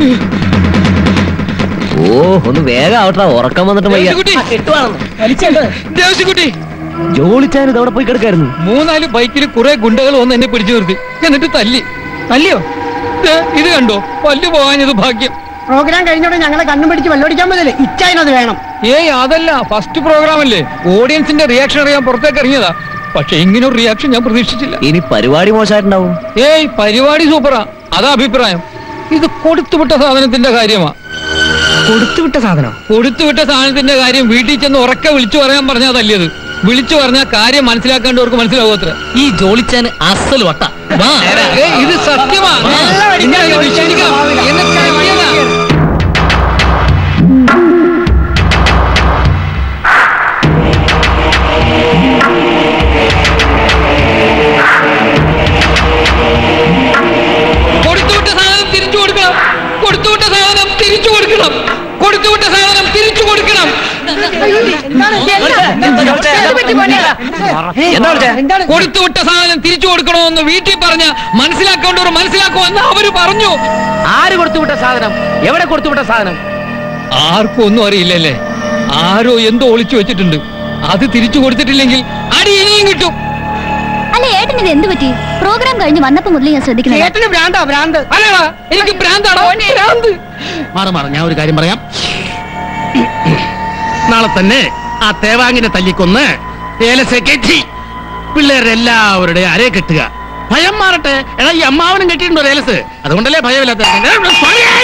ഓ ഒന്ന് വേഗം ആവട്ടെ ഉറക്കം വന്നിട്ട് വയ്യ ദേവസിക്കുട്ടി ജോളിച്ചാൻ ഇതവിടെ പോയി കിടക്കായിരുന്നു മൂന്നാല് ബൈക്കിൽ കുറെ ഗുണ്ടകൾ വന്ന് എന്നെ പിടിച്ചു നിർത്തി എന്നിട്ട് തല്ലി തല്ലിയോ ദേ, ഇത് കണ്ടോ പല്ലു പോകാഞ്ഞത് ഭാഗ്യം പ്രോഗ്രാം കഴിഞ്ഞോടെ ഞങ്ങളെ കണ്ണും പിടിച്ച് വെള്ളമടിക്കാൻ പറ്റില്ല ഇച്ചായനത് വേണം ഏയ് അതല്ല ഫസ്റ്റ് പ്രോഗ്രാം അല്ലേ ഓഡിയൻസിന്റെ റിയാക്ഷൻ അറിയാൻ പുറത്തേക്ക് ഇറങ്ങിയതാ പക്ഷെ ഇങ്ങനെ ഒരു റിയാക്ഷൻ ഞാൻ പ്രതീക്ഷിച്ചില്ല ഇനി പരിപാടി മോശമായിട്ടുണ്ടാവും ഏയ് പരിപാടി സൂപ്പറാ അതാ അഭിപ്രായം ഇത് കൊടുത്തുവിട്ട സാധനത്തിന്റെ കാര്യമാ കൊടുത്തുവിട്ട സാധനം കൊടുത്തുവിട്ട സാധനത്തിന്റെ കാര്യം വീട്ടിൽ ചെന്ന് ഉറക്കെ വിളിച്ചു പറയാൻ പറഞ്ഞാ തല്ലിയത് വിളിച്ചു പറഞ്ഞാൽ കാര്യം മനസ്സിലാക്കേണ്ടവർക്ക് മനസ്സിലാവത്ര ഈ ജോളിച്ചാൻ അസൽ വട്ട ഏയ് ഇത് സത്യമാ നിങ്ങൾ ഇത് വിശ്വസിക്കണം. എന്നെ തല്ലിയതാ. കൊടുത്തുവിട്ട സാധനം തിരിച്ചു കൊടുക്കണം കൊടുത്തുവിട്ട സാധനം തിരിച്ചു കൊടുക്കണം കൊടുത്തുവിട്ട സാധനം തിരിച്ചു കൊടുക്കണം കൊടുത്തുവിട്ട സാധനം തിരിച്ചു കൊടുക്കണമെന്ന് വീട്ടിൽ പറഞ്ഞ മനസ്സിലാക്കേണ്ടവർ മനസ്സിലാക്കുമെന്ന് അവര് പറഞ്ഞു ആര് കൊടുത്തുവിട്ട സാധനം എവിടെ കൊടുത്തുവിട്ട സാധനം ആർക്കും ഒന്നും അറിയില്ലല്ലേ ആരോ എന്തോ ഒളിച്ചു വെച്ചിട്ടുണ്ട് അത് തിരിച്ചു കൊടുത്തിട്ടില്ലെങ്കിൽ അടി ഇനിയും കിട്ടും അല്ല ഏട്ടൻ ഇത് എന്ത് പറ്റി പ്രോഗ്രാം കഴിഞ്ഞ് വന്നപ്പോ മുതലേ ഞാൻ ശ്രദ്ധിക്കുന്നത് ചേട്ടന് ഭ്രാന്താ ഭ്രാന്ത് അല്ലടാ എനിക്ക് ഭ്രാന്താണോ ഭ്രാന്ത് മാറി മാറി ഞാൻ ഒരു കാര്യം പറയാം നാളെ തന്നെ ആ തേവാങ്ങിനെ തല്ലിക്കൊന്ന് ഏലസെ കെട്ടി പിള്ളേരെല്ലാവരുടെ അരയെ കെട്ടുക ഭയം മാറട്ടെ എടാ ഈ അമ്മാവനും കെട്ടിയിട്ടുണ്ടോ ഏലസ് അതുകൊണ്ടല്ലേ ഭയമില്ലാത്ത